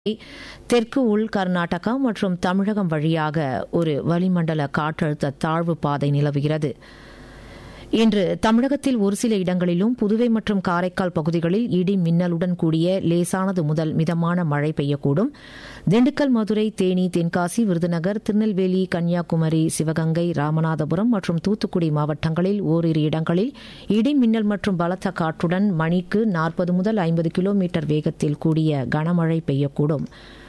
தெற்கு உள் கர்நாடகா மற்றும் தமிழகம் வழியாக ஒரு வளிமண்டல காற்றழுத்த தாழ்வு பாதை நிலவுகிறது இன்று தமிழகத்தில் ஒரு சில இடங்களிலும் புதுவை மற்றும் காரைக்கால் பகுதிகளில் இடி மின்னலுடன் கூடிய லேசானது முதல் மிதமான மழை பெய்யக்கூடும் திண்டுக்கல் மதுரை தேனி தென்காசி விருதுநகர் திருநெல்வேலி கன்னியாகுமரி சிவகங்கை ராமநாதபுரம் மற்றும் தூத்துக்குடி மாவட்டங்களில் ஓரிரு இடங்களில் இடி மின்னல் மற்றும் பலத்த காற்றுடன் மணிக்கு நாற்பது முதல் ஐம்பது கிலோமீட்டர் வேகத்தில் கூடிய கனமழை பெய்யக்கூடும்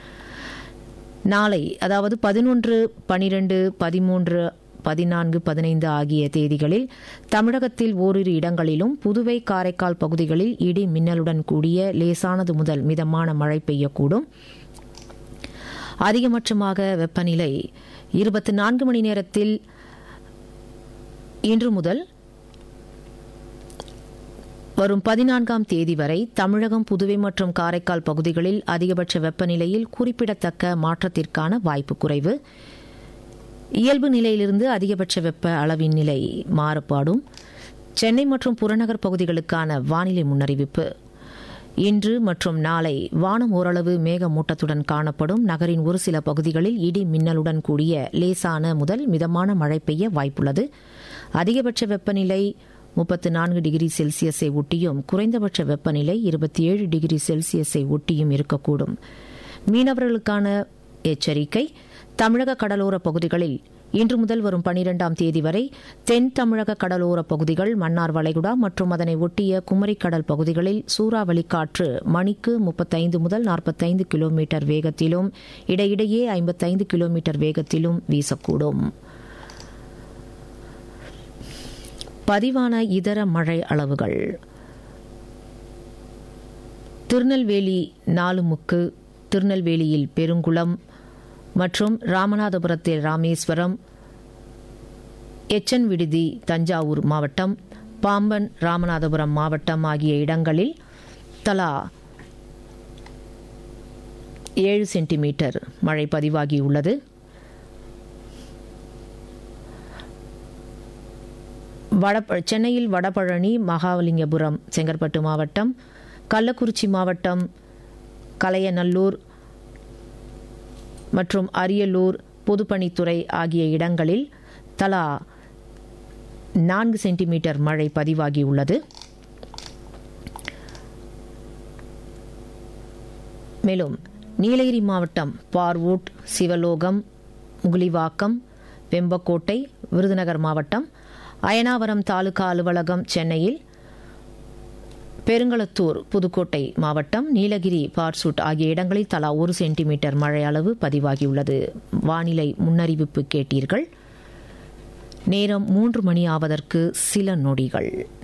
நாளை அதாவது பதினொன்று பனிரெண்டு பதிமூன்று பதினான்கு பதினைந்து ஆகிய தேதிகளில் தமிழகத்தில் ஓரிரு இடங்களிலும் புதுவை காரைக்கால் பகுதிகளில் இடி மின்னலுடன் கூடிய லேசானது முதல் மிதமான மழை பெய்யக்கூடும் அதிகபட்சமாக வெப்பநிலை இருபத்தி நான்கு மணி நேரத்தில் இன்று முதல் வரும் பதினான்காம் தேதி வரை தமிழகம் புதுவை மற்றும் காரைக்கால் பகுதிகளில் அதிகபட்ச வெப்பநிலையில் குறிப்பிடத்தக்க மாற்றத்திற்கான வாய்ப்பு குறைவு இயல்பு நிலையிலிருந்து அதிகபட்ச வெப்ப அளவின் நிலை மாறுபாடும் சென்னை மற்றும் புறநகர் பகுதிகளுக்கான வானிலை முன்னறிவிப்பு இன்று மற்றும் நாளை வானம் ஓரளவு மேகமூட்டத்துடன் காணப்படும் நகரின் ஒரு சில பகுதிகளில் இடி மின்னலுடன் கூடிய லேசான முதல் மிதமான மழை பெய்ய வாய்ப்புள்ளது அதிகபட்ச வெப்பநிலை முப்பத்து நான்கு டிகிரி செல்சியஸை ஒட்டியும் குறைந்தபட்ச வெப்பநிலை இருபத்தி ஏழு டிகிரி செல்சியஸை ஒட்டியும் இருக்கக்கூடும் மீனவர்களுக்கான எச்சரிக்கை தமிழக கடலோர பகுதிகளில் இன்று முதல் வரும் பனிரெண்டாம் தேதி வரை தென் தமிழக கடலோர பகுதிகள் மன்னார் வளைகுடா மற்றும் அதனை ஒட்டிய குமரிக்கடல் பகுதிகளில் சூறாவளி காற்று மணிக்கு முப்பத்தைந்து முதல் நாற்பத்தைந்து கிலோமீட்டர் வேகத்திலும் இடையிடையே ஐம்பத்தைந்து கிலோமீட்டர் வேகத்திலும் வீசக்கூடும் பதிவான இதர மழை அளவுகள் திருநெல்வேலி நாலுமுக்கு திருநெல்வேலியில் பெருங்குளம் மற்றும் ராமநாதபுரத்தில் ராமேஸ்வரம் எச்சன் விடுதி தஞ்சாவூர் மாவட்டம் பாம்பன் ராமநாதபுரம் மாவட்டம் ஆகிய இடங்களில் தலா ஏழு சென்டிமீட்டர் மழை பதிவாகியுள்ளது வட சென்னையில் வடபழனி மகாலிங்கபுரம் செங்கற்பட்டு மாவட்டம் கள்ளக்குறிச்சி மாவட்டம் கலையநல்லூர் மற்றும் அரியலூர் பொதுப்பணித்துறை ஆகிய இடங்களில் தலா நான்கு சென்டிமீட்டர் மழை பதிவாகியுள்ளது மேலும் நீலகிரி மாவட்டம் பார்வூட் சிவலோகம் முகுலிவாக்கம் வெம்பக்கோட்டை விருதுநகர் மாவட்டம் அயனாவரம் தாலுகா அலுவலகம் சென்னையில் பெருங்களத்தூர் புதுக்கோட்டை மாவட்டம் நீலகிரி பார்சூட் ஆகிய இடங்களில் தலா ஒரு சென்டிமீட்டர் மழை அளவு பதிவாகியுள்ளது வானிலை முன்னறிவிப்பு கேட்டீர்கள் நேரம் மூன்று மணி ஆவதற்கு சில நொடிகள்